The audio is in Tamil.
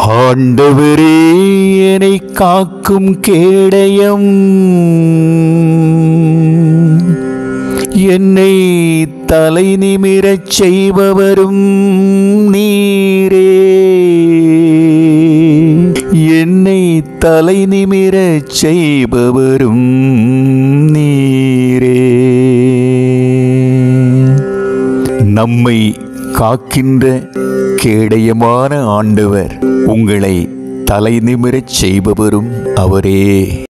ஆண்டவரே என்னை காக்கும் கேடயம் என்னை தலை நிமிரச் செய்பவரும் நீரே என்னை தலை நிமிரச் செய்பவரும் நீரே நம்மை காக்கின்ற கேடயமான ஆண்டவர் உங்களை தலை நிமிரச் செய்பவரும் அவரே